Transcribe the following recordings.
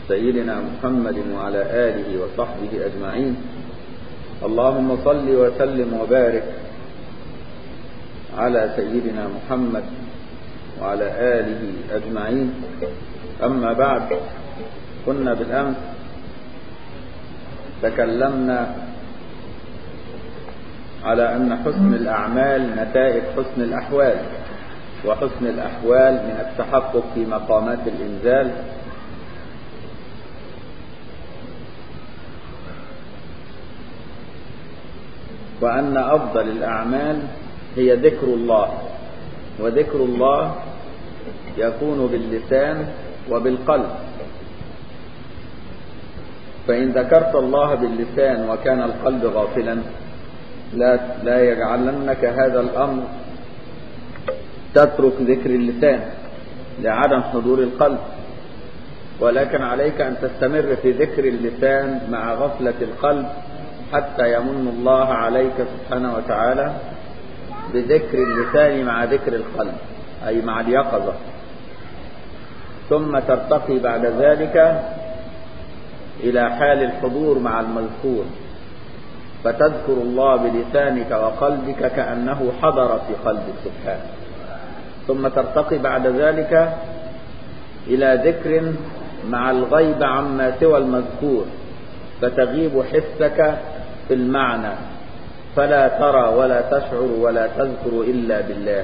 سيدنا محمد وعلى آله وصحبه أجمعين اللهم صل وسلم وبارك على سيدنا محمد وعلى آله أجمعين أما بعد كنا بالأمس تكلمنا على أن حسن الأعمال نتائج حسن الأحوال وحسن الأحوال من التحقق في مقامات الإنزال وأن أفضل الأعمال هي ذكر الله وذكر الله يكون باللسان وبالقلب فإن ذكرت الله باللسان وكان القلب غافلا لا لا يجعلنك هذا الأمر تترك ذكر اللسان لعدم حضور القلب ولكن عليك أن تستمر في ذكر اللسان مع غفلة القلب حتى يمن الله عليك سبحانه وتعالى بذكر اللسان مع ذكر القلب أي مع اليقظة ثم ترتقي بعد ذلك إلى حال الحضور مع المذكور فتذكر الله بلسانك وقلبك كأنه حضر في قلبك سبحانه ثم ترتقي بعد ذلك إلى ذكر مع الغيب عما سوى المذكور فتغيب حسك في المعنى فلا ترى ولا تشعر ولا تذكر إلا بالله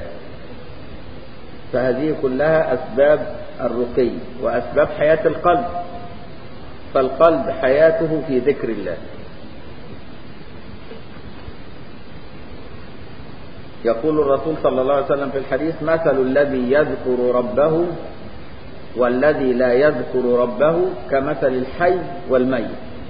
فهذه كلها أسباب الرقي وأسباب حياة القلب فالقلب حياته في ذكر الله يقول الرسول صلى الله عليه وسلم في الحديث مثل الذي يذكر ربه والذي لا يذكر ربه كمثل الحي والميت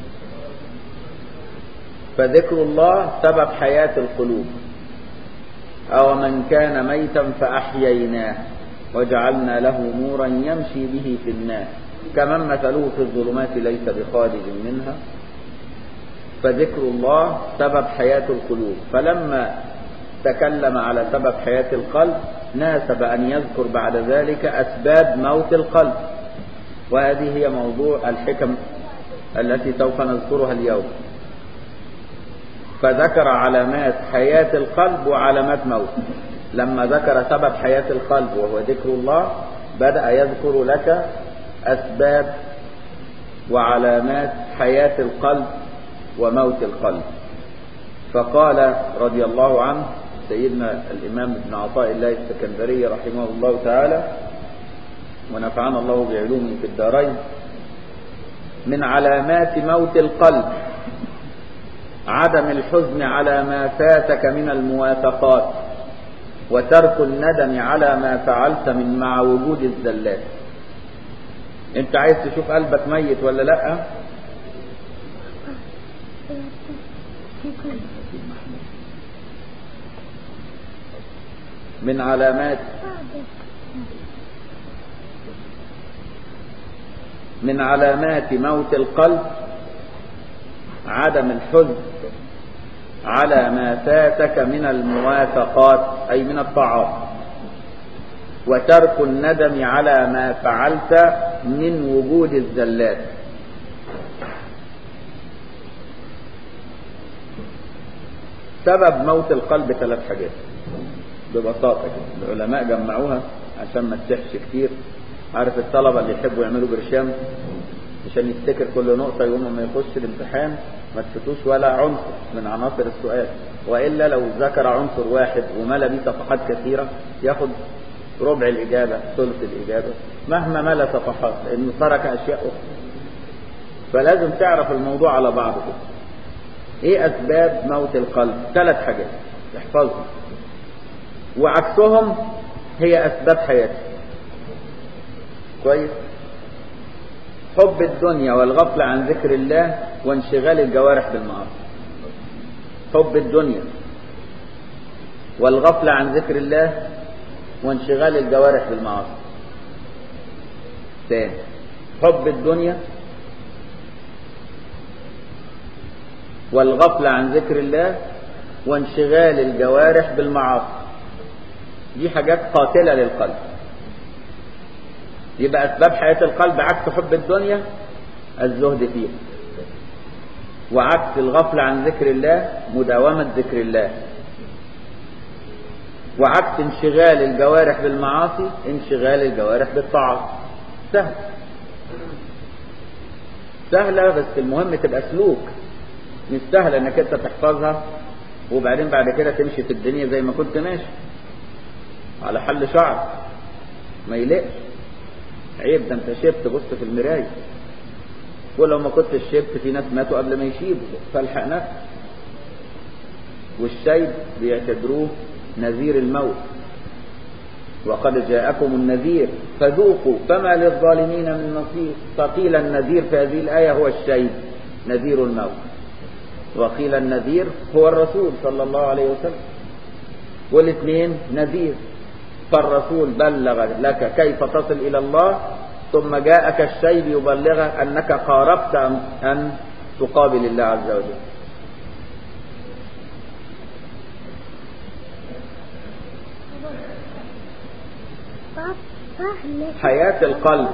فذكر الله سبب حياة القلوب أو من كان ميتا فأحييناه وجعلنا له نورا يمشي به في الناس كمن مثله في الظلمات ليس بخارج منها فذكر الله سبب حياة القلوب فلما تكلم على سبب حياة القلب ناسب أن يذكر بعد ذلك أسباب موت القلب وهذه هي موضوع الحكم التي سوف نذكرها اليوم فذكر علامات حياة القلب وعلامات موت لما ذكر سبب حياة القلب وهو ذكر الله بدأ يذكر لك أسباب وعلامات حياة القلب وموت القلب فقال رضي الله عنه سيدنا الإمام ابن عطاء الله السكندري رحمه الله تعالى ونفعنا الله بعلومه في الدارين من علامات موت القلب عدم الحزن على ما فاتك من الموافقات وترك الندم على ما فعلت من مع وجود الزلات انت عايز تشوف قلبك ميت ولا لا من علامات من علامات موت القلب عدم الحزن على ما فاتك من الموافقات أي من الطاعات وترك الندم على ما فعلت من وجود الزلات سبب موت القلب ثلاث حاجات ببساطة كده العلماء جمعوها عشان ما تسحش كتير عارف الطلبة اللي يحبوا يعملوا برشام عشان يفتكر كل نقطة يوم ما يخش الامتحان ما تفتوش ولا عنصر من عناصر السؤال وإلا لو ذكر عنصر واحد وملى بيه صفحات كثيرة ياخد ربع الإجابة ثلث الإجابة مهما ملى صفحات لأنه ترك أشياء أخرى فلازم تعرف الموضوع على بعضه كده إيه أسباب موت القلب ثلاث حاجات احفظهم وعكسهم هي أسباب حياته كويس حب الدنيا والغفلة عن ذكر الله وانشغال الجوارح بالمعاصي حب الدنيا والغفلة عن ذكر الله وانشغال الجوارح بالمعاصي تاني حب الدنيا والغفلة عن ذكر الله وانشغال الجوارح بالمعاصي دي حاجات قاتلة للقلب يبقى أسباب حياة القلب عكس حب الدنيا الزهد فيه وعكس الغفلة عن ذكر الله مداومة ذكر الله وعكس انشغال الجوارح بالمعاصي انشغال الجوارح بالطاعات سهل سهلة بس المهم تبقى سلوك مش سهل انك انت تحفظها وبعدين بعد كده تمشي في الدنيا زي ما كنت ماشي على حل شعر ما يلقش عيب ده انت شبت بص في المراية ولو ما كنتش شبت في ناس ماتوا قبل ما يشيبوا فالحق نفسك والشيب بيعتبروه نذير الموت وقد جاءكم النذير فذوقوا فما للظالمين من نصير فقيل النذير في هذه الآية هو الشيب نذير الموت وقيل النذير هو الرسول صلى الله عليه وسلم والاثنين نذير فالرسول بلغ لك كيف تصل إلى الله ثم جاءك الشيب يبلغك أنك قاربت أن تقابل الله عز وجل حياة القلب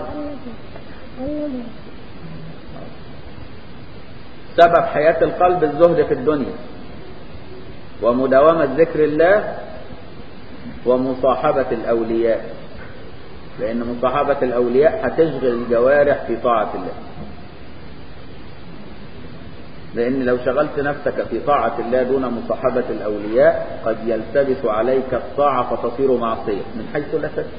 سبب حياة القلب الزهد في الدنيا ومداومة ذكر الله ومصاحبة الأولياء لأن مصاحبة الأولياء هتشغل الجوارح في طاعة الله لأن لو شغلت نفسك في طاعة الله دون مصاحبة الأولياء قد يلتبس عليك الطاعة فتصير معصية من حيث لا تدري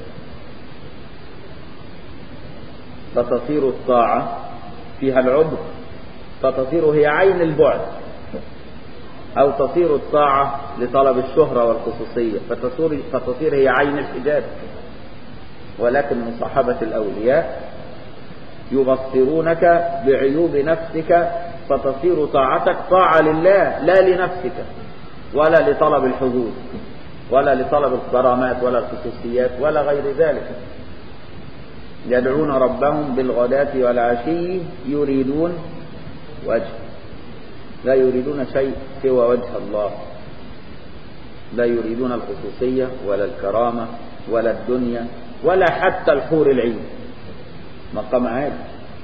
فتصير الطاعة فيها العذر فتصير هي عين البعد أو تصير الطاعة لطلب الشهرة والخصوصية فتصير, فتصير هي عين الحجاب ولكن مصاحبة الأولياء يبصرونك بعيوب نفسك فتصير طاعتك طاعة لله لا لنفسك ولا لطلب الحظوظ ولا لطلب الكرامات ولا الخصوصيات ولا غير ذلك يدعون ربهم بالغداة والعشي يريدون وجه لا يريدون شيء سوى وجه الله لا يريدون الخصوصية ولا الكرامة ولا الدنيا ولا حتى الحور العين مقام عالي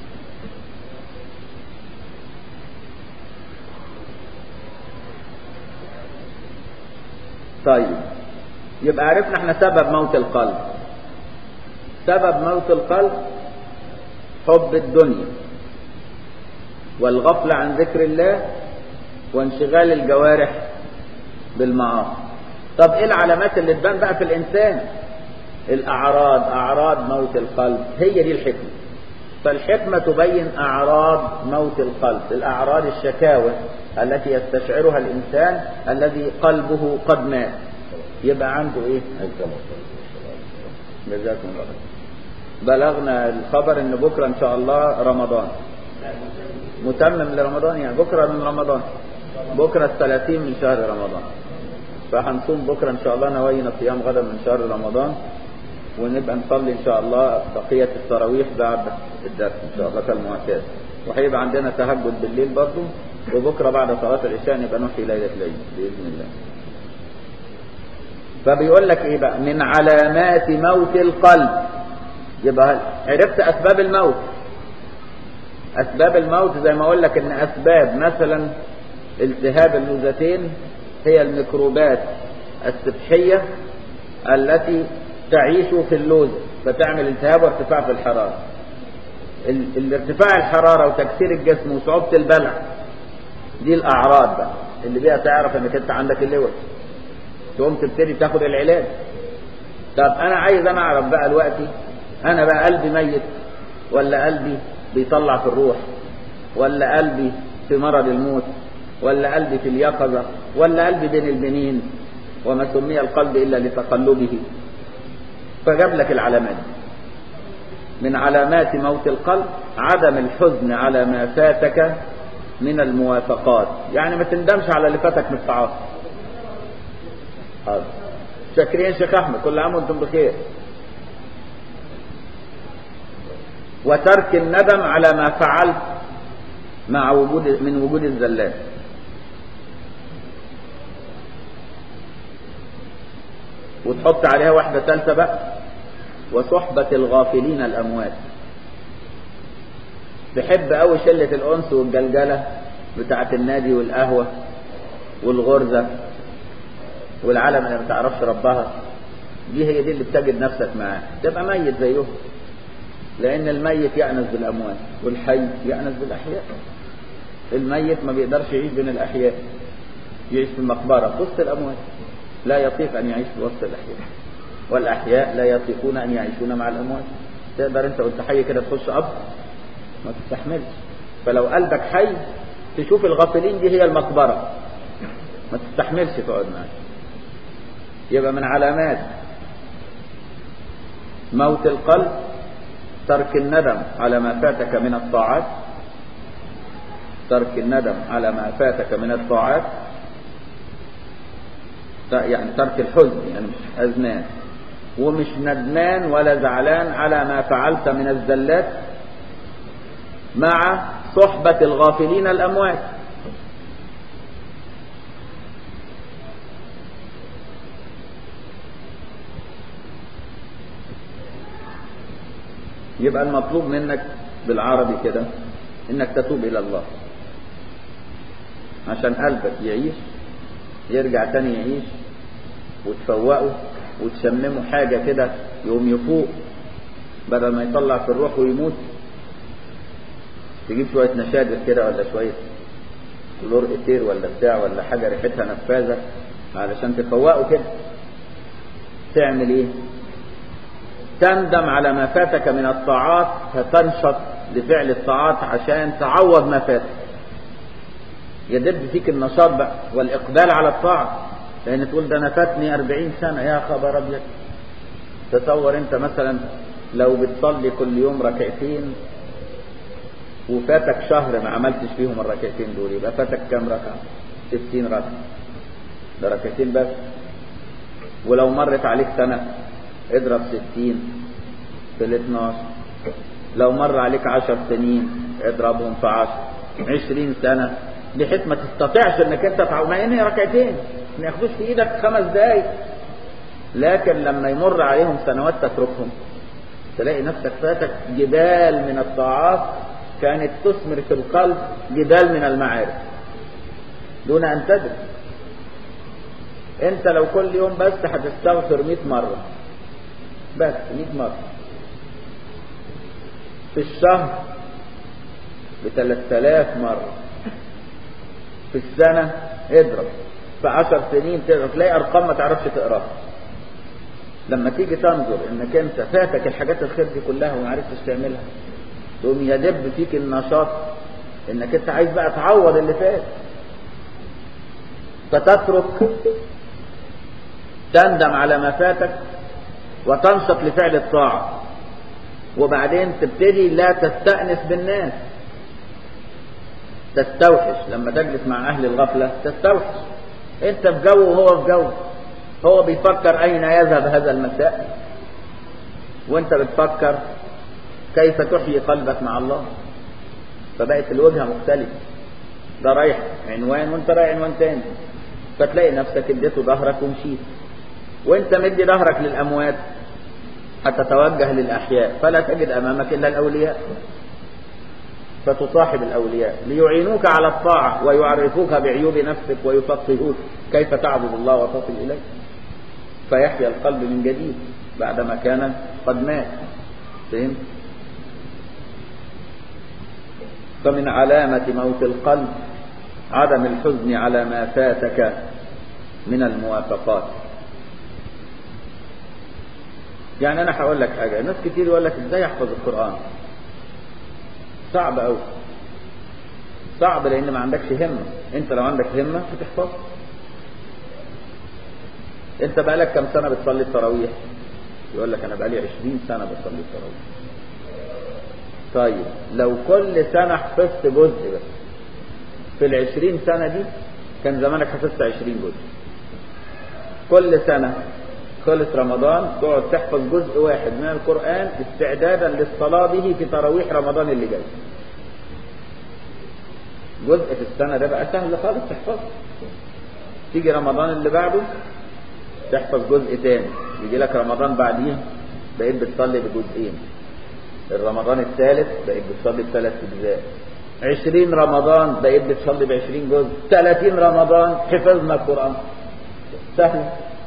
طيب يبقى عرفنا احنا سبب موت القلب سبب موت القلب حب الدنيا والغفلة عن ذكر الله وانشغال الجوارح بالمعاصي طب ايه العلامات اللي تبان بقى في الانسان الاعراض اعراض موت القلب هي دي الحكمة فالحكمة تبين اعراض موت القلب الاعراض الشكاوى التي يستشعرها الانسان الذي قلبه قد مات يبقى عنده ايه جزاكم الله بلغنا الخبر ان بكرة ان شاء الله رمضان متمم لرمضان يعني بكرة من رمضان بكرة الثلاثين من شهر رمضان فهنصوم بكرة ان شاء الله نوينا صيام غدا من شهر رمضان ونبقى نصلي ان شاء الله بقية التراويح بعد الدرس ان شاء الله كالمعتاد وهيبقى عندنا تهجد بالليل برضه وبكرة بعد صلاة العشاء نبقى نحيي ليلة العيد بإذن الله فبيقول لك ايه بقى من علامات موت القلب يبقى عرفت اسباب الموت اسباب الموت زي ما اقول لك ان اسباب مثلا التهاب اللوزتين هي الميكروبات السبحية التي تعيش في اللوز فتعمل التهاب وارتفاع في الحرارة ال... الارتفاع الحرارة وتكسير الجسم وصعوبة البلع دي الاعراض بقى اللي بيها تعرف انك انت عندك اللوز تقوم تبتدي تاخد العلاج طب انا عايز انا اعرف بقى دلوقتي انا بقى قلبي ميت ولا قلبي بيطلع في الروح ولا قلبي في مرض الموت ولا قلبي في اليقظة ولا قلبي بين البنين وما سمي القلب إلا لتقلبه فجاب لك العلامات من علامات موت القلب عدم الحزن على ما فاتك من الموافقات يعني ما تندمش على اللي فاتك من التعاطي حاضر شاكرين شيخ احمد كل عام وانتم بخير وترك الندم على ما فعلت مع وجود من وجود الزلات وتحط عليها واحدة ثالثة بقى وصحبة الغافلين الأموات تحب قوي شلة الأنس والجلجلة بتاعة النادي والقهوة والغرزة والعالم اللي ما تعرفش ربها دي هي دي اللي بتجد نفسك معاه تبقى ميت زيهم لأن الميت يأنس بالأموات والحي يأنس بالأحياء الميت ما بيقدرش يعيش بين الأحياء يعيش في المقبرة في وسط الأموات لا يطيق أن يعيش في وسط الأحياء والأحياء لا يطيقون أن يعيشون مع الأموات تقدر أنت وأنت حي كده تخش قبر ما تستحملش فلو قلبك حي تشوف الغافلين دي هي المقبرة ما تستحملش تقعد معاه يبقى من علامات موت القلب ترك الندم على ما فاتك من الطاعات ترك الندم على ما فاتك من الطاعات يعني ترك الحزن يعني مش حزنان ومش ندمان ولا زعلان على ما فعلت من الزلات مع صحبة الغافلين الأموات يبقى المطلوب منك بالعربي كده انك تتوب الى الله عشان قلبك يعيش يرجع تاني يعيش وتفوقه وتشممه حاجة كده يقوم يفوق بدل ما يطلع في الروح ويموت تجيب شوية نشادر كده ولا شوية كلور اتير ولا بتاع ولا حاجة ريحتها نفاذة علشان تفوقه كده تعمل ايه تندم على ما فاتك من الطاعات فتنشط لفعل الطاعات عشان تعوض ما فاتك يدب فيك النشاط بقى والإقبال على الطاعة لأن تقول ده أنا فاتني أربعين سنة يا خبر أبيض تصور أنت مثلا لو بتصلي كل يوم ركعتين وفاتك شهر ما عملتش فيهم الركعتين دول يبقى فاتك كام ركعة؟ 60 ركعة ده ركعتين بس ولو مرت عليك سنة اضرب 60 في ال 12 لو مر عليك 10 سنين اضربهم في 10 20 سنة بحيث ما تستطيعش انك انت تعود ما ان ركعتين ما ياخدوش في ايدك خمس دقايق لكن لما يمر عليهم سنوات تتركهم تلاقي نفسك فاتك جبال من الطاعات كانت تثمر في القلب جبال من المعارف دون ان تدري انت لو كل يوم بس هتستغفر 100 مرة بس 100 مرة في الشهر ب 3000 مرة في السنة اضرب في 10 سنين تقرا تلاقي ارقام ما تعرفش تقراها لما تيجي تنظر انك انت فاتك الحاجات الخير دي كلها وما عرفتش تعملها تقوم يدب فيك النشاط انك انت عايز بقى تعوض اللي فات فتترك تندم على ما فاتك وتنشط لفعل الطاعة وبعدين تبتدي لا تستأنس بالناس تستوحش لما تجلس مع أهل الغفلة تستوحش أنت في جو وهو في جو هو بيفكر أين يذهب هذا المساء وأنت بتفكر كيف تحيي قلبك مع الله فبقت الوجهة مختلفة ده رايح عنوان وانت رايح عنوان تاني فتلاقي نفسك اديته ظهرك ومشيت وانت مدي ظهرك للأموات هتتوجه للأحياء فلا تجد أمامك إلا الأولياء فتصاحب الأولياء ليعينوك على الطاعة ويعرفوك بعيوب نفسك ويفقهوك كيف تعبد الله وتصل إليه فيحيا القلب من جديد بعدما كان قد مات فهمت فمن علامة موت القلب عدم الحزن على ما فاتك من الموافقات يعني انا هقول لك حاجه ناس كتير يقول لك ازاي احفظ القران صعب قوي صعب لان ما عندكش همه انت لو عندك همه هتحفظ انت بقالك كم سنه بتصلي التراويح يقول لك انا بقالي 20 سنه بصلي التراويح طيب لو كل سنه حفظت جزء بس في ال 20 سنه دي كان زمانك حفظت 20 جزء كل سنه خلص رمضان تقعد تحفظ جزء واحد من القرآن استعدادا للصلاة به في تراويح رمضان اللي جاي جزء في السنة ده بقى سهل خالص تحفظه تيجي رمضان اللي بعده تحفظ جزء تاني يجي لك رمضان بعديه بقيت بتصلي بجزئين الرمضان الثالث بقيت بتصلي بثلاث اجزاء 20 رمضان بقيت بتصلي ب 20 جزء 30 رمضان حفظنا القران سهل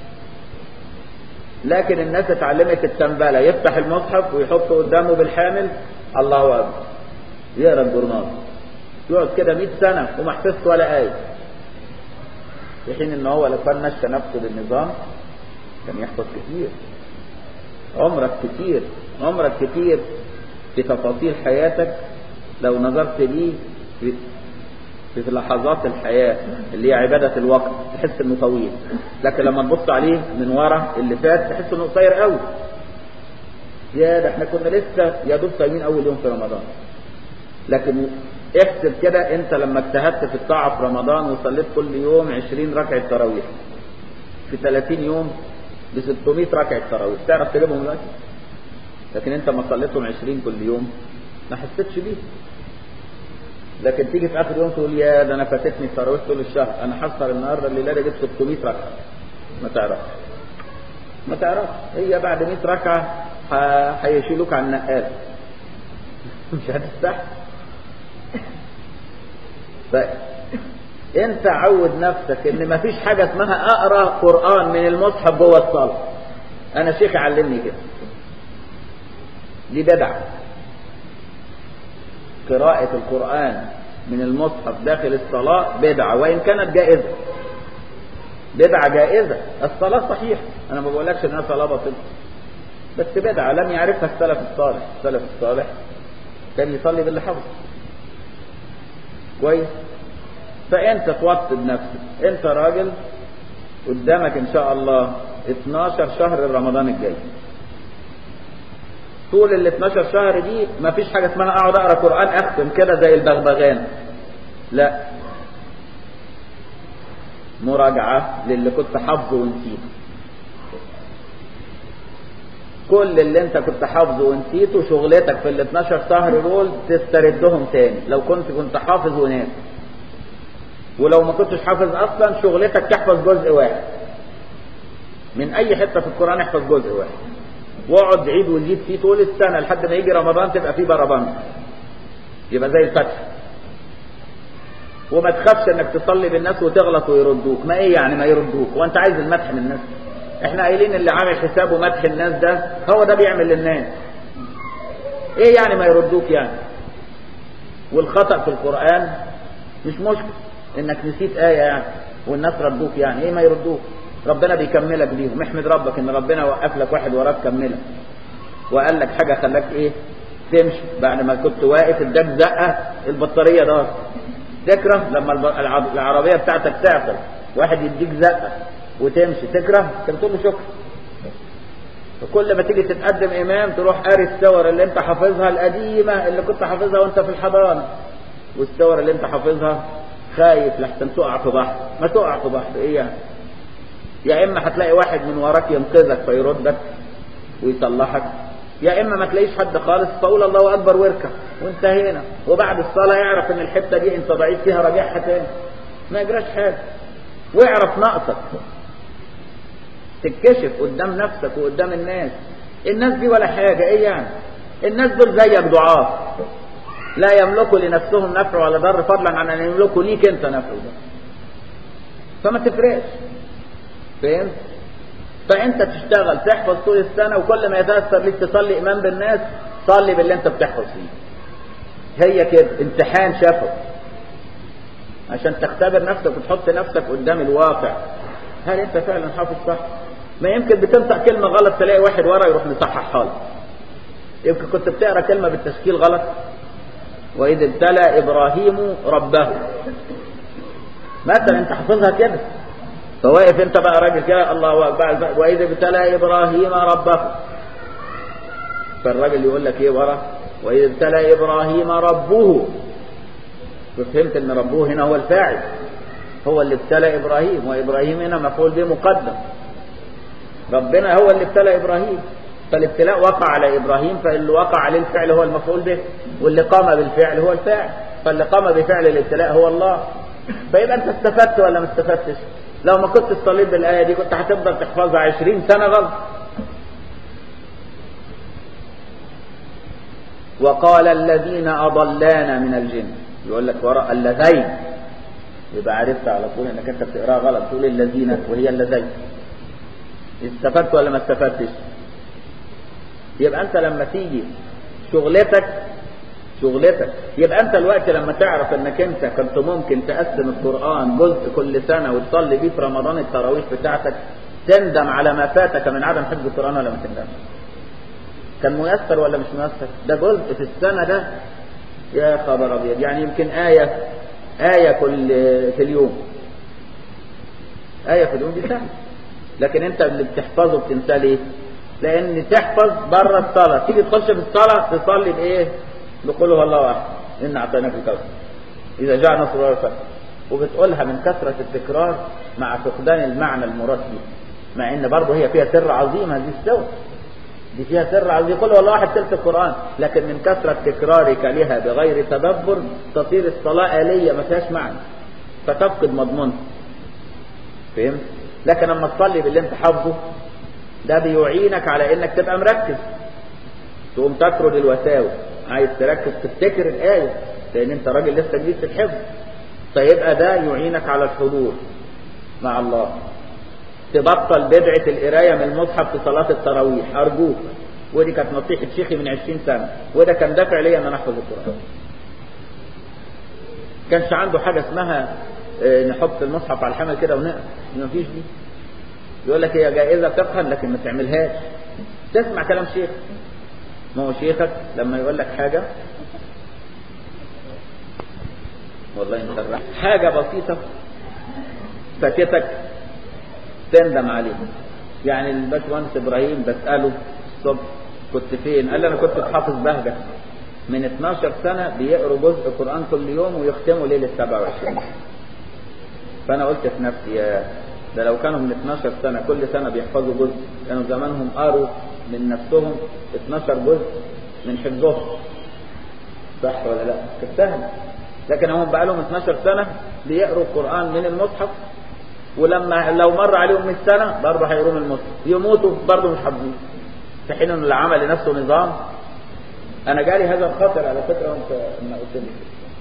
لكن الناس اتعلمت التنبله يفتح المصحف ويحطه قدامه بالحامل الله اكبر يقرا الجورنال يقعد كده 100 سنه وما حفظش ولا ايه في حين ان هو لو كان مشى نفسه بالنظام كان يحفظ كتير عمرك كتير عمرك كتير في تفاصيل حياتك لو نظرت ليه في, في لحظات الحياة اللي هي عبادة الوقت تحس انه طويل لكن لما تبص عليه من ورا اللي فات تحس انه قصير قوي يا ده احنا كنا لسه يا دوب صايمين اول يوم في رمضان لكن احسب كده انت لما اجتهدت في الطاعة في رمضان وصليت كل يوم 20 ركعة تراويح في 30 يوم ب 600 ركعة تراويح تعرف تجيبهم دلوقتي لكن انت ما صليتهم 20 كل يوم ما حسيتش بيه لكن تيجي في اخر يوم تقول يا ده انا فاتتني التراويح طول الشهر انا حصل النهارده الليله دي جبت 600 ركعه ما تعرفش ما تعرفش هي بعد 100 ركعه هيشيلوك على النقاله مش هتستحمل انت عود نفسك ان مفيش حاجه اسمها اقرا قران من المصحف جوه الصلاه انا شيخ علمني كده دي بدعه قراءة القرآن من المصحف داخل الصلاة بدعة وإن كانت جائزة بدعة جائزة الصلاة صحيحة أنا ما بقولكش إنها صلاة باطلة بس بدعة لم يعرفها السلف الصالح السلف الصالح كان يصلي باللي حفظ كويس فأنت توطد نفسك أنت راجل قدامك إن شاء الله 12 شهر رمضان الجاي طول ال 12 شهر دي ما فيش حاجه اسمها اقعد اقرا قران اختم كده زي البغبغان لا مراجعه للي كنت حافظه ونسيته كل اللي انت كنت حافظه ونسيته شغلتك في ال 12 شهر دول تستردهم تاني لو كنت كنت حافظ وناسي ولو ما كنتش حافظ اصلا شغلتك تحفظ جزء واحد من اي حته في القران احفظ جزء واحد واقعد عيد وزيد فيه طول السنه لحد ما يجي رمضان تبقى فيه بربنت يبقى زي الفتح وما تخافش انك تصلي بالناس وتغلط ويردوك ما ايه يعني ما يردوك وانت عايز المدح من الناس احنا قايلين اللي عامل حسابه مدح الناس ده هو ده بيعمل للناس ايه يعني ما يردوك يعني والخطأ في القرآن مش مشكل انك نسيت آية يعني والناس ردوك يعني ايه ما يردوك ربنا بيكملك بيهم احمد ربك ان ربنا وقف لك واحد وراك كملك وقال لك حاجه خلاك ايه تمشي بعد ما كنت واقف اداك زقه البطاريه دار تكره لما العربيه بتاعتك تعطل واحد يديك زقه وتمشي تكره انت بتقول له شكرا فكل ما تيجي تتقدم امام تروح قاري الصور اللي انت حافظها القديمه اللي كنت حافظها وانت في الحضانه والصور اللي انت حافظها خايف لحسن تقع في بحر ما تقع في بحر ايه يعني يا اما هتلاقي واحد من وراك ينقذك فيردك ويصلحك يا اما ما تلاقيش حد خالص فقول الله اكبر واركع وانتهينا وبعد الصلاه يعرف ان الحته دي انت ضعيف فيها راجعها تاني ما يجراش حاجه واعرف نقصك تتكشف قدام نفسك وقدام الناس الناس دي ولا حاجه ايه يعني الناس دول زيك ضعاف لا يملكوا لنفسهم نفع ولا ضر فضلا عن ان يملكوا ليك انت نفع ده فما تفرقش فهمت فانت تشتغل تحفظ طول السنه وكل ما يتاثر ليك تصلي امام بالناس صلي باللي انت بتحفظ فيه هي كده امتحان شفوي عشان تختبر نفسك وتحط نفسك قدام الواقع هل انت فعلا حافظ صح ما يمكن بتنطق كلمه غلط تلاقي واحد ورا يروح مصححها لك يمكن كنت بتقرا كلمه بالتشكيل غلط واذ ابتلى ابراهيم ربه مثلا انت حافظها كده فواقف انت بقى راجل كده الله اكبر واذ ابتلى ابراهيم ربه فالراجل يقول لك ايه ورا واذ ابتلى ابراهيم ربه ففهمت ان ربه هنا هو الفاعل هو اللي ابتلى ابراهيم وابراهيم هنا مفعول به مقدم ربنا هو اللي ابتلى ابراهيم فالابتلاء وقع على ابراهيم فاللي وقع عليه الفعل هو المفعول به واللي قام بالفعل هو الفاعل فاللي قام بفعل الابتلاء هو الله فيبقى انت استفدت ولا ما استفدتش لو ما كنت صليت بالآية دي كنت هتفضل تحفظها عشرين سنة غلط وقال الذين أضلانا من الجن يقول لك وراء اللذين يبقى عرفت على طول انك انت بتقراها غلط تقول الذين وهي اللذين استفدت ولا ما استفدتش يبقى انت لما تيجي شغلتك شغلتك يبقى انت الوقت لما تعرف انك انت كنت ممكن تقسم القرآن جزء كل سنة وتصلي بيه في رمضان التراويح بتاعتك تندم على ما فاتك من عدم حفظ القرآن ولا ما تندمش كان ميسر ولا مش ميسر ده جزء في السنة ده يا خبر ابيض يعني يمكن آية آية كل في اليوم آية في اليوم دي سهل لكن انت اللي بتحفظه بتنساه ليه لان تحفظ بره الصلاة تيجي تخش في الصلاة تصلي بايه بقول هو الله احد ان اعطيناك الكوثر اذا جاء نصر الله الفتح وبتقولها من كثرة التكرار مع فقدان المعنى المراد فيه مع ان برضه هي فيها سر عظيم هذه السورة دي فيها سر عظيم يقول والله واحد ثلث القرآن لكن من كثرة تكرارك لها بغير تدبر تصير الصلاة آلية ما فيهاش معنى فتفقد مضمونها فهمت؟ لكن لما تصلي باللي انت حافظه ده بيعينك على انك تبقى مركز تقوم تطرد الوساوس عايز تركز تفتكر الآية لأن أنت راجل لسه جديد في الحفظ فيبقى ده يعينك على الحضور مع الله تبطل بدعة القراية من المصحف في صلاة التراويح أرجوك ودي كانت نصيحة شيخي من 20 سنة وده كان دافع ليا ان انا احفظ القرآن كانش عنده حاجة اسمها اه نحط المصحف على الحمل كده ونقرا ما فيش دي يقول لك هي جائزة فقها لكن ما تعملهاش تسمع كلام شيخ ما هو شيخك لما يقول لك حاجة والله انت حاجة بسيطة فاتتك تندم عليها يعني الباشمهندس ابراهيم بسأله الصبح كنت فين قال لي انا كنت حافظ بهجة من 12 سنة بيقروا جزء قرآن كل يوم ويختموا ليلة 27 فانا قلت في نفسي يا ده لو كانوا من 12 سنة كل سنة بيحفظوا جزء كانوا زمانهم قروا من نفسهم 12 جزء من حفظهم صح ولا لا كانت سهلة لكن هم بقى لهم 12 سنة بيقروا القرآن من المصحف ولما لو مر عليهم 100 سنة برضه هيقروا من المصحف يموتوا برضه مش حافظين في حين ان اللي عمل لنفسه نظام انا جالي هذا الخطر على فكرة وانت لما قلت لي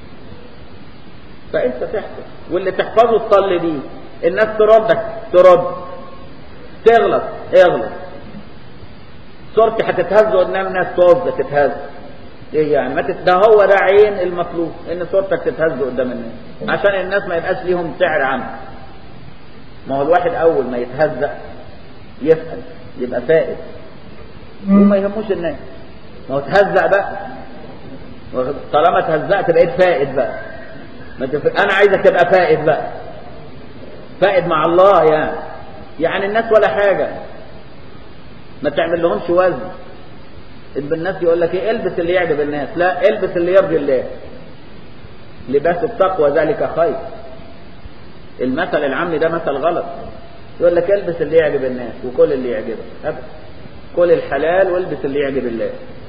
فانت تحفظ واللي تحفظه تصلي بيه الناس تردك ترد تغلط اغلط صورتي هتتهز قدام الناس تقف تتهز ايه يعني ما تت... ده هو ده عين المطلوب ان صورتك تتهز قدام الناس عشان الناس ما يبقاش ليهم سعر عنك ما هو الواحد اول ما يتهزأ يسأل يبقى فائد وما يهموش الناس ما هو تهزأ بقى طالما تهزأت بقيت فائد بقى ما تف... انا عايزك تبقى فائد بقى فائد مع الله يعني يعني الناس ولا حاجة ما تعمل لهمش وزن الناس يقول لك ايه البس اللي يعجب الناس لا البس اللي يرضي الله لباس التقوى ذلك خير المثل العام ده مثل غلط يقول لك البس اللي يعجب الناس وكل اللي يعجبك أبدا كل الحلال والبس اللي يعجب الله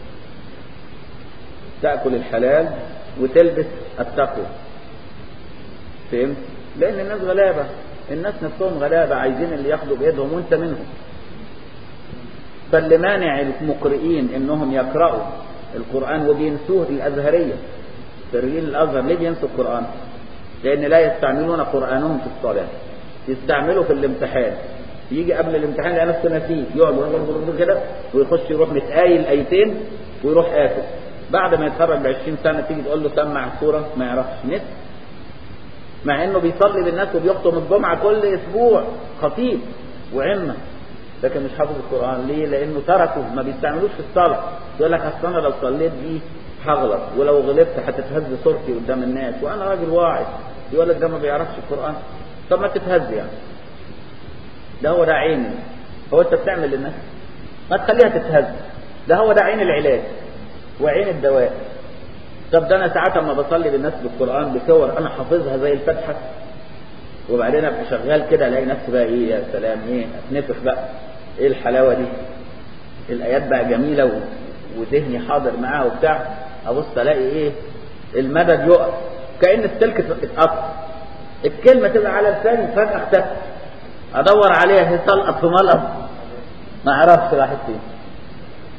تأكل الحلال وتلبس التقوى فهمت لأن الناس غلابة الناس نفسهم غلابة عايزين اللي ياخدوا بيدهم وانت منهم فاللي مانع المقرئين انهم يقرأوا القرآن وبينسوه الازهرية خريجين الازهر ليه بينسوا القرآن لان لا يستعملون قرآنهم في الصلاة يستعملوا في الامتحان يجي قبل الامتحان يلاقي نفسه نسيه يقعد كده ويخش يروح متقايل ايتين ويروح قافل بعد ما يتخرج ب 20 سنة تيجي تقول له سمع السورة ما يعرفش نسي مع انه بيصلي بالناس وبيختم الجمعة كل اسبوع خطيب وعمة لكن مش حافظ القرآن ليه لانه تركه ما بيستعملوش في الصلاة يقول لك اصل انا لو صليت دي هغلط ولو غلطت هتتهز صورتي قدام الناس وانا راجل واعظ يقول لك ده ما بيعرفش القرآن طب ما تتهز يعني ده هو ده عين هو انت بتعمل للناس ما تخليها تتهز ده هو ده عين العلاج وعين الدواء طب ده انا ساعات اما بصلي بالناس بالقران بصور انا حافظها زي الفاتحه وبعدين ابقى شغال كده الاقي نفسي بقى ايه يا سلام ايه اتنفخ بقى ايه الحلاوه دي الايات بقى جميله و... وذهني حاضر معاها وبتاع ابص الاقي ايه المدد يقف كان السلك اتقطع الكلمه تبقى على لساني فجاه اختفت ادور عليها هي طلقت في ملقط ما اعرفش راحت فين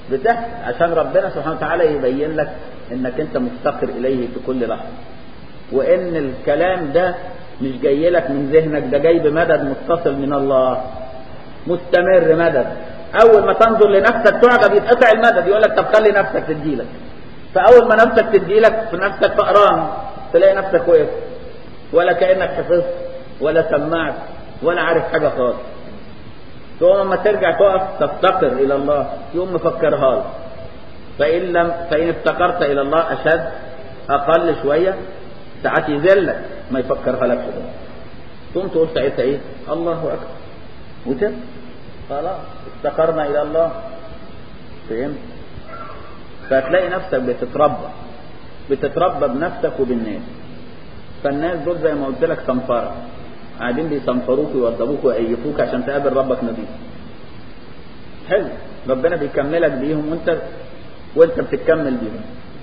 بتحصل عشان ربنا سبحانه وتعالى يبين لك انك انت مفتقر اليه في كل لحظه وان الكلام ده مش جاي لك من ذهنك ده جاي بمدد متصل من الله مستمر مدد اول ما تنظر لنفسك تعجب يتقطع المدد يقول لك طب خلي نفسك تديلك فاول ما نفسك تديلك في نفسك فقران تلاقي نفسك وقف ولا كانك حفظت ولا سمعت ولا عارف حاجه خالص تقوم لما ترجع تقف تفتقر الى الله يقوم مفكرها لك فان لم فان افتقرت الى الله اشد اقل شويه ساعات يذلك ما يفكرها لك كده تقوم تقول ساعتها ايه الله اكبر وتب خلاص افتقرنا الى الله فهمت فتلاقي نفسك بتتربى بتتربى بنفسك وبالناس فالناس دول زي ما قلت لك صنفره قاعدين بيصنفروك ويوضبوك ويأيفوك عشان تقابل ربك نظيف حلو ربنا بيكملك بيهم وانت وانت بتكمل بيهم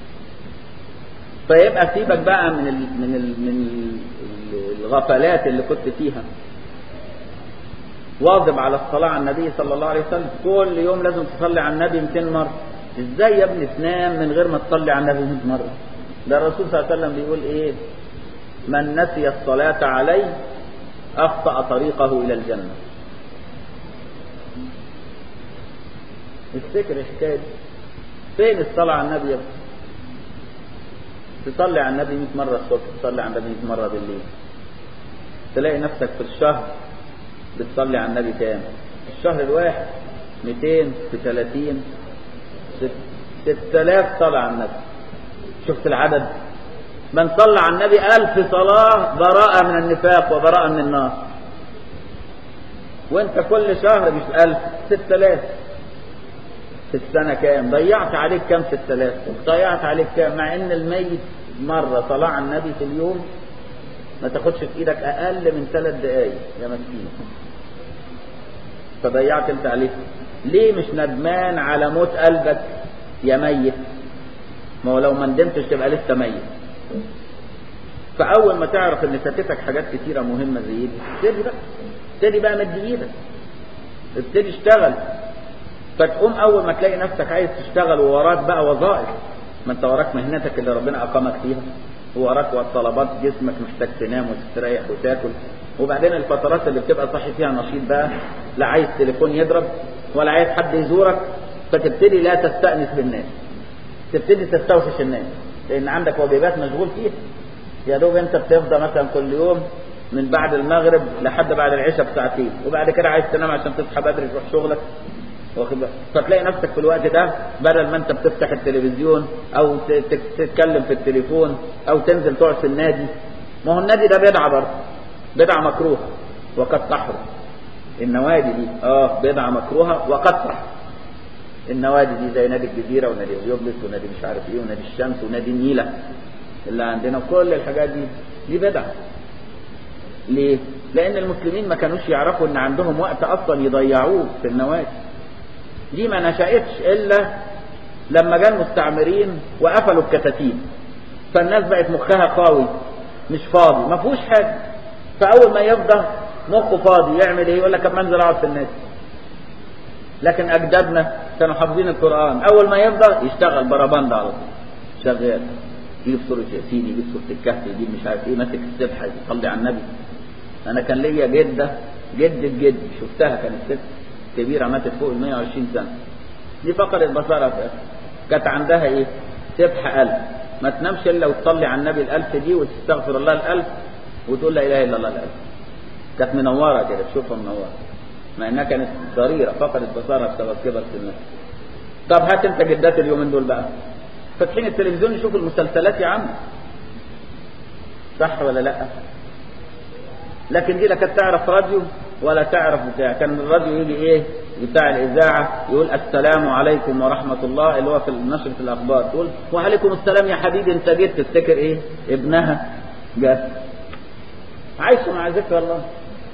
فيبقى سيبك بقى من ال من ال من ال الغفلات اللي كنت فيها واظب على الصلاة على النبي صلى الله عليه وسلم كل يوم لازم تصلي على النبي 200 مرة ازاي يا ابني تنام من غير ما تصلي على النبي 100 مرة ده الرسول صلى الله عليه وسلم بيقول ايه من نسي الصلاة علي أخطأ طريقه إلى الجنة افتكر الحكاية دي فين الصلاة على النبي يا ابني تصلي على النبي 100 مرة الصبح تصلي على النبي 100 مرة بالليل تلاقي نفسك في الشهر بتصلي على النبي كام الشهر الواحد 200 في 30 6000 صلاة على النبي شفت العدد من صلى على النبي ألف صلاة براءة من النفاق وبراءة من النار وانت كل شهر مش ألف ستة آلاف في السنة كام ضيعت عليك كام ستة آلاف ضيعت عليك كام مع ان الميت مرة صلاة على النبي في اليوم ما تاخدش في ايدك اقل من ثلاث دقايق يا مسكين فضيعت انت عليه ليه مش ندمان على موت قلبك يا ميت ما هو لو ما ندمتش تبقى لسه ميت فاول ما تعرف ان فاتتك حاجات كتيره مهمه زي دي ابتدي بقى ابتدي بقى مد ايدك ابتدي اشتغل فتقوم اول ما تلاقي نفسك عايز تشتغل ووراك بقى وظائف ما انت وراك مهنتك اللي ربنا اقامك فيها ووراك طلبات جسمك محتاج تنام وتستريح وتاكل وبعدين الفترات اللي بتبقى صاحي فيها نشيط بقى لا عايز تليفون يضرب ولا عايز حد يزورك فتبتدي لا تستأنس بالناس تبتدي تستوحش الناس لان عندك واجبات مشغول فيها يا دوب انت بتفضى مثلا كل يوم من بعد المغرب لحد بعد العشاء بساعتين وبعد كده عايز تنام عشان تصحى بدري تروح شغلك واخد بالك فتلاقي نفسك في الوقت ده بدل ما انت بتفتح التلفزيون او تتكلم في التليفون او تنزل تقعد في النادي ما هو النادي ده بدعه برضه بدعه مكروهه وقد تحرم النوادي دي اه بدعه مكروهه وقد تحرم النوادي دي زي نادي الجزيره ونادي هليوبلس ونادي مش عارف ايه ونادي الشمس ونادي النيله اللي عندنا كل الحاجات دي دي بدعه ليه؟ لأن المسلمين ما كانوش يعرفوا إن عندهم وقت أصلا يضيعوه في النوادي. دي ما نشأتش إلا لما جاء المستعمرين وقفلوا الكتاتيب. فالناس بقت مخها قوي مش فاضي ما فيهوش حاجة. فأول ما يفضى مخه فاضي يعمل إيه؟ يقول لك أما أنزل أقعد في النادي. لكن أجدادنا كانوا حافظين القرآن أول ما يفضى يشتغل بربند على طول شغال يجيب سورة ياسين يجيب سورة الكهف يجيب مش عارف ايه ماسك السبحة يصلي على النبي انا كان ليا جدة جد الجد شفتها كانت ست كبيرة ماتت فوق ال 120 سنة دي فقدت بصرها كانت عندها ايه سبحة ألف ما تنامش الا وتصلي على النبي الألف دي وتستغفر الله الألف وتقول لا إله إلا الله الألف كانت منورة كده تشوفها منورة مع انها كانت ضريرة فقدت بصرها بسبب كبر سنها طب هات انت جدات اليومين دول بقى فاتحين التلفزيون يشوفوا المسلسلات يا عم صح ولا لا لكن دي لا كانت تعرف راديو ولا تعرف بتاع كان الراديو يجي ايه بتاع الاذاعه يقول السلام عليكم ورحمه الله اللي هو في نشره الاخبار تقول وعليكم السلام يا حبيبي انت جيت تفتكر ايه ابنها جت عايشه مع ذكر الله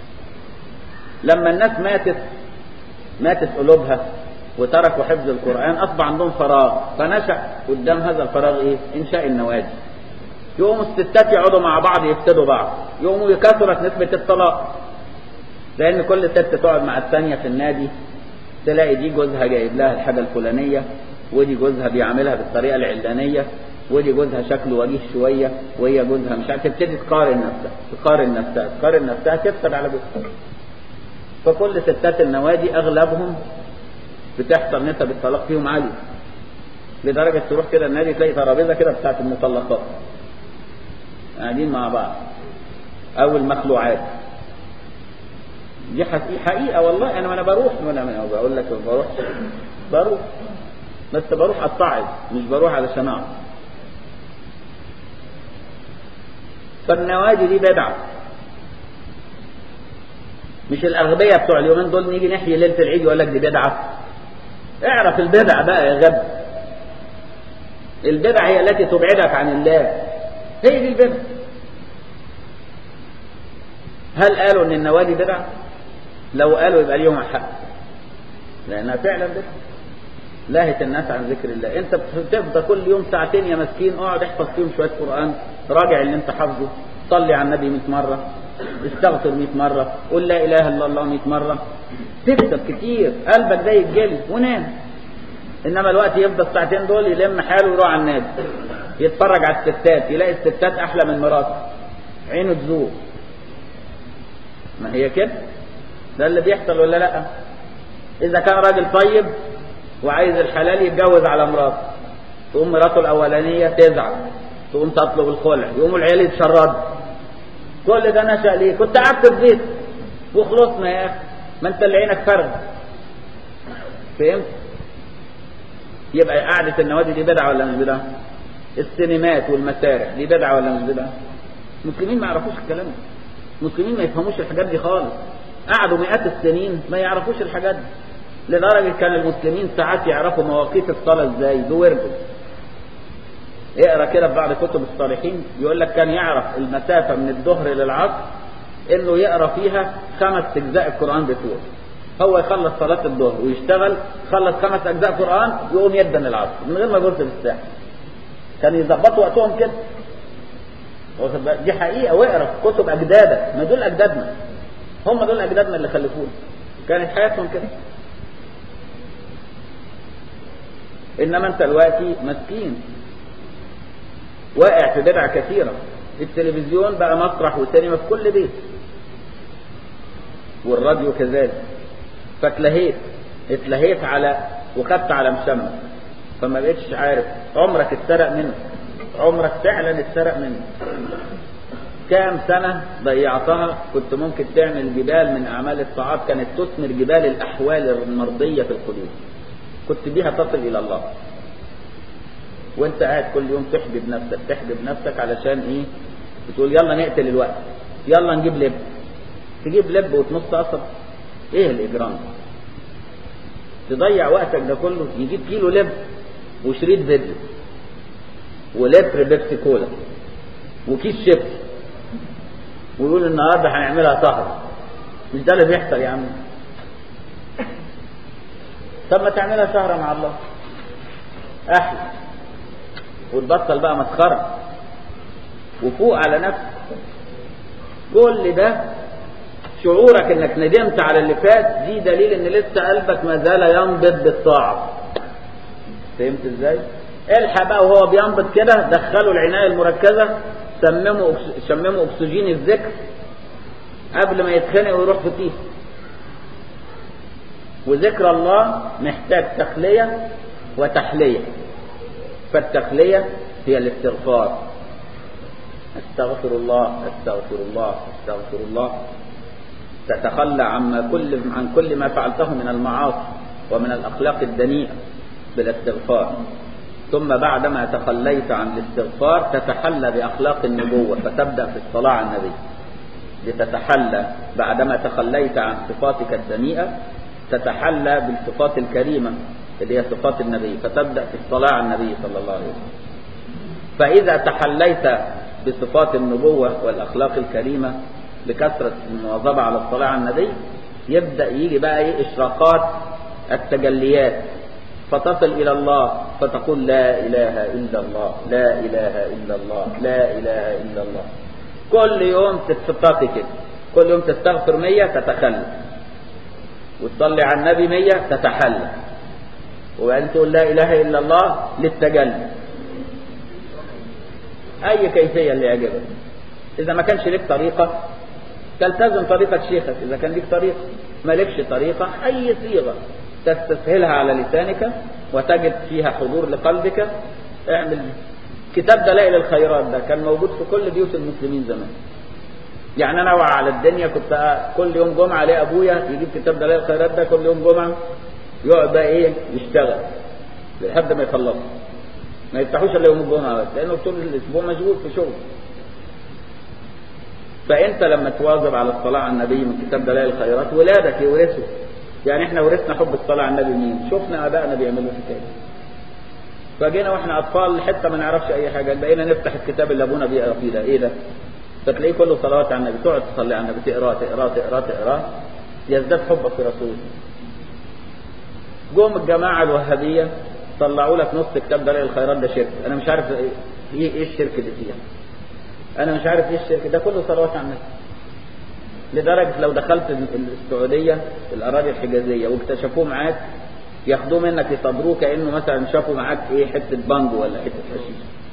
لما الناس ماتت ماتت قلوبها وتركوا حفظ القرآن أصبح عندهم فراغ فنشأ قدام هذا الفراغ إيه؟ إنشاء النوادي يقوموا الستات يقعدوا مع بعض يفسدوا بعض يقوموا كثرت نسبة الطلاق لأن كل ست تقعد مع الثانية في النادي تلاقي دي جوزها جايب لها الحاجة الفلانية ودي جوزها بيعملها بالطريقة العلانية ودي جوزها شكله وجيه شوية وهي جوزها مش عارف تبتدي تقارن نفسها تقارن نفسها تقارن نفسها تفسد على جوزها فكل ستات النوادي أغلبهم بتحصل نسب الطلاق فيهم عالية لدرجة تروح كده النادي تلاقي ترابيزة كده بتاعت المطلقات قاعدين مع بعض أو المخلوعات دي حقيقة والله أنا أنا بروح وأنا بقول لك بروح بروح بس بروح أتعظ مش بروح علشان أقعد فالنوادي دي بدعة مش الأغبياء بتوع اليومين دول نيجي نحيي ليلة العيد يقول لك دي بدعة اعرف البدع بقى يا غب البدع هي التي تبعدك عن الله هي دي البدع هل قالوا ان النوادي بدع لو قالوا يبقى اليوم حق لانها فعلا بدع لاهت الناس عن ذكر الله انت بتفضى كل يوم ساعتين يا مسكين اقعد احفظ فيهم شويه قران راجع اللي انت حافظه صلي على النبي 100 مره استغفر 100 مره قول لا اله الا الله 100 مره تكسب كتير قلبك ده يتجلي ونام انما الوقت يفضل الساعتين دول يلم حاله ويروح على النادي يتفرج على الستات يلاقي الستات احلى من مراته عينه تزور ما هي كده ده اللي بيحصل ولا لا اذا كان راجل طيب وعايز الحلال يتجوز على مراته تقوم مراته الاولانيه تزعل تقوم تطلب الخلع يقوموا العيال يتشردوا كل ده نشأ ليه كنت قعدت في بيت وخلصنا يا اخي ما انت اللي عينك فارغه فهمت يبقى قعدة النوادي دي بدعة ولا مش بدعة السينمات والمسارح دي بدعة ولا مش بدعة المسلمين ما يعرفوش الكلام ده المسلمين ما يفهموش الحاجات دي خالص قعدوا مئات السنين ما يعرفوش الحاجات دي لدرجة كان المسلمين ساعات يعرفوا مواقيت الصلاة ازاي بوردوا اقرا كده في بعض كتب الصالحين يقول لك كان يعرف المسافة من الظهر للعصر انه يقرا فيها خمس اجزاء القرآن بتوع هو يخلص صلاة الظهر ويشتغل خلص خمس اجزاء قرآن يقوم يدن العصر من غير ما يبص في الساعة كان يظبطوا وقتهم كده دي حقيقة واقرا في كتب اجدادك ما دول اجدادنا هم دول اجدادنا اللي خلفونا كانت حياتهم كده انما انت دلوقتي مسكين واقع في بدع كثيرة التلفزيون بقى مسرح وسينما في كل بيت والراديو كذلك فاتلهيت اتلهيت على وخدت على مشمع فما بقتش عارف عمرك اتسرق منك عمرك فعلا اتسرق منك كام سنة ضيعتها كنت ممكن تعمل جبال من أعمال الطاعات كانت تثمر جبال الأحوال المرضية في القلوب كنت بيها تصل إلى الله وانت قاعد كل يوم تحبب نفسك تحبب نفسك علشان ايه بتقول يلا نقتل الوقت يلا نجيب لب تجيب لب وتنص قصب ايه الاجرام تضيع وقتك ده كله يجيب كيلو لب وشريط فيديو ولتر بيبسي كولا وكيس شيبسي ويقول النهارده هنعملها سهره مش ده اللي بيحصل يا عم طب ما تعملها سهره مع الله احلى وتبطل بقى مسخرة وفوق على نفسك كل ده شعورك انك ندمت على اللي فات دي دليل ان لسه قلبك ما زال ينبض بالطاعة فهمت ازاي الحق بقى وهو بينبض كده دخلوا العناية المركزة سمموا شمموا اكسجين الذكر قبل ما يتخنق ويروح في كيس وذكر الله محتاج تخلية وتحلية فالتخلية هي الاستغفار استغفر الله استغفر الله استغفر الله تتخلى عما كل عن كل ما فعلته من المعاصي ومن الاخلاق الدنيئه بالاستغفار ثم بعدما تخليت عن الاستغفار تتحلى باخلاق النبوه فتبدا في الصلاه على النبي لتتحلى بعدما تخليت عن صفاتك الدنيئه تتحلى بالصفات الكريمه اللي هي صفات النبي فتبدأ في الصلاة على النبي صلى الله عليه وسلم فإذا تحليت بصفات النبوة والأخلاق الكريمة بكثرة المواظبة على الصلاة على النبي يبدأ يجي بقى ايه إشراقات التجليات فتصل إلى الله فتقول لا إله إلا الله لا إله إلا الله لا إله إلا الله كل يوم تتفقي كده كل يوم تستغفر مية تتخلى وتصلي على النبي مية تتحلى وبعدين تقول لا إله إلا الله للتجلي أي كيفية اللي يعجبك إذا ما كانش لك طريقة تلتزم طريقة شيخك إذا كان لك طريقة ما لكش طريقة أي صيغة تستسهلها على لسانك وتجد فيها حضور لقلبك اعمل كتاب دلائل الخيرات ده كان موجود في كل بيوت المسلمين زمان يعني انا وعى على الدنيا كنت كل يوم جمعه الاقي ابويا يجيب كتاب دلائل الخيرات ده كل يوم جمعه يقعد بقى ايه يشتغل لحد ما يخلص ما يفتحوش الا يوم الجمعه بس لانه طول الاسبوع مشغول في شغل فانت لما تواظب على الصلاه على النبي من كتاب دلائل الخيرات ولادك يورثوا يعني احنا ورثنا حب الصلاه على النبي مين شفنا ابائنا بيعملوا كده فجينا واحنا اطفال حتى ما نعرفش اي حاجه بقينا نفتح الكتاب اللي ابونا بيقرا فيه ده ايه ده فتلاقيه كله صلوات على النبي تقعد تصلي على النبي تقرا تقرا تقرا تقرا يزداد حبك في رسول جم الجماعه الوهابيه طلعوا لك نص كتاب دلائل الخيرات ده شرك انا مش عارف ايه ايه الشرك اللي فيها انا مش عارف ايه الشرك ده كله صلوات على النبي لدرجه لو دخلت السعوديه الاراضي الحجازيه واكتشفوه معاك ياخدوه منك يصدروه كانه مثلا شافوا معاك ايه حته بانجو ولا حته حشيش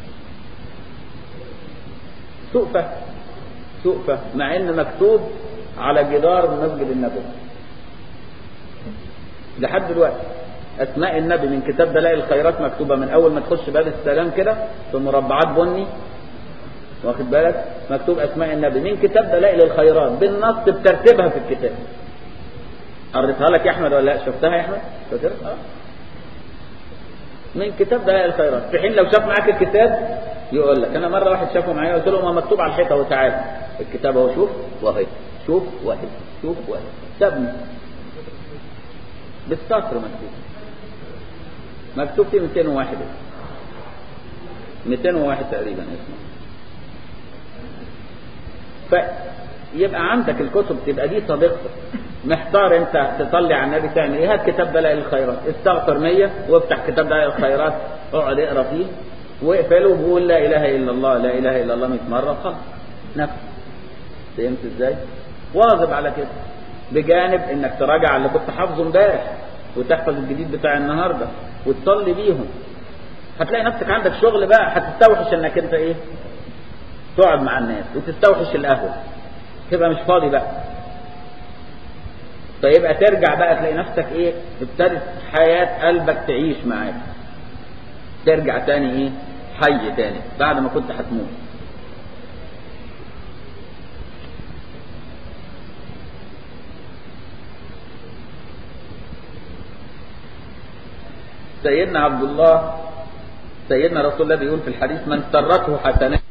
سوء فهم سوء فهم مع ان مكتوب على جدار مسجد النبوي لحد دلوقتي اسماء النبي من كتاب دلائل الخيرات مكتوبه من اول ما تخش باب السلام كده في مربعات بني واخد بالك مكتوب اسماء النبي من كتاب دلائل الخيرات بالنص بترتيبها في الكتاب قريتها لك يا احمد ولا لا شفتها يا احمد فاكر اه من كتاب دلائل الخيرات في حين لو شاف معاك الكتاب يقول لك انا مره واحد شافه معايا قلت له ما مكتوب على الحيطه وتعالى الكتاب اهو شوف وهي شوف وهي شوف وهي سابني بالسطر مكتوب مكتوب فيه 201 201 تقريبا اسمه فيبقى عندك الكتب تبقى دي صديقتك محتار انت تصلي على النبي تعمل ايه هات كتاب دلائل الخيرات استغفر مية وافتح كتاب دلائل الخيرات اقعد اقرا فيه واقفله وقول لا اله الا الله لا اله الا الله 100 مره خلاص نفس فهمت ازاي؟ واظب على كده بجانب انك تراجع على اللي كنت حافظه امبارح وتحفظ الجديد بتاع النهارده وتصلي بيهم هتلاقي نفسك عندك شغل بقى هتستوحش انك انت ايه؟ تقعد مع الناس وتستوحش القهوه تبقى مش فاضي بقى فيبقى ترجع بقى تلاقي نفسك ايه ابتدت حياة قلبك تعيش معاك ترجع تاني ايه حي تاني بعد ما كنت هتموت سيدنا عبد الله سيدنا رسول الله بيقول في الحديث من سرته حسنات